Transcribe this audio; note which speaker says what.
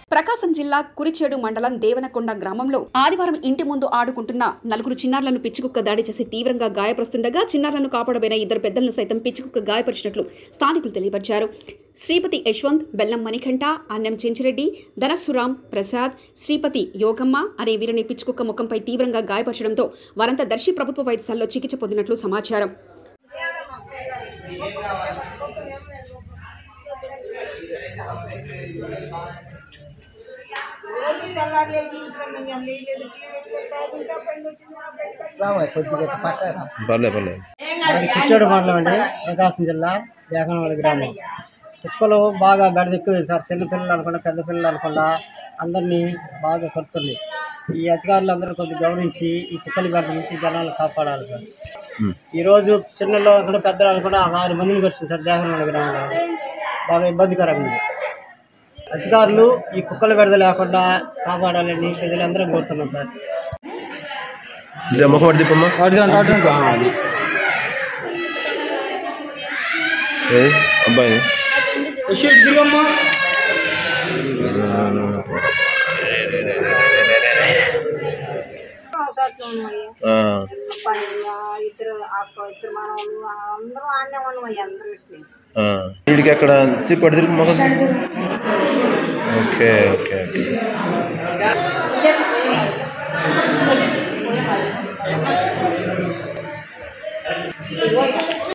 Speaker 1: ప్రకాశం జిల్లా కురిచేడు మండలం దేవనకొండ గ్రామంలో ఆదివారం ఇంటి ముందు ఆడుకుంటున్న నలుగురు చిన్నారులను పిచ్చికుక్క దాడి చేసి తీవ్రంగా గాయపరుస్తుండగా చిన్నారులను కాపాడబోయిన ఇద్దరు పెద్దలను సైతం పిచ్చికుక్క గాయపరిచినట్లు స్థానికులు తెలియపరిచారు శ్రీపతి యశ్వంత్ బెల్లం మణికంఠ అన్నం చెంచిరెడ్డి ధనస్సురాం ప్రసాద్ శ్రీపతి యోగమ్మ అనే వీరిని పిచ్చుకుక్క ముఖంపై తీవ్రంగా గాయపరచడంతో వారంతా దర్శి ప్రభుత్వ వైద్యశాలలో చికిత్స పొందినట్లు సమాచారం
Speaker 2: పర్లే పర్లేదు
Speaker 3: అది కుచ్చాడు మండలం అండి ప్రకాశం జిల్లా దేహనవాడి గ్రామం కుక్కలు బాగా బెడద ఎక్కువ సార్ చిన్న పిల్లలు అనుకుండా పెద్ద పిల్లలు అనుకుండా అందరినీ బాగా కొడుతుంది ఈ అధికారులు అందరూ కొద్దిగా గమనించి ఈ కుక్కల బెడద నుంచి జనాలు కాపాడాలి సార్
Speaker 2: ఉమ్.
Speaker 3: ఈరోజు చిన్నలో అనుకుంటే పెద్దలు అనుకుంటే ఒక ఆరు మందిని వచ్చింది సార్ దేహనవాడి గ్రామంలో బాగా ఇబ్బందికరంగా ఉంది అధికారులు ఈ కుక్కల బెడద లేకుండా కాపాడాలని ప్రజలందరూ కోరుతున్నాం సార్
Speaker 2: ఇదే ముఖం పడి తిప్పమ్మా ఏ అబ్బాయి ఆ,
Speaker 4: ఇద్దరు అక్క ఇద్దరు మనవాళ్ళు అందరూ ఆడనే ఉన్నాం అందరూ ఇట్లా
Speaker 2: ఆ. వీడికి ఎక్కడ తిప్పి తిరిగి ముఖం ఓకే ఓకే ఓకే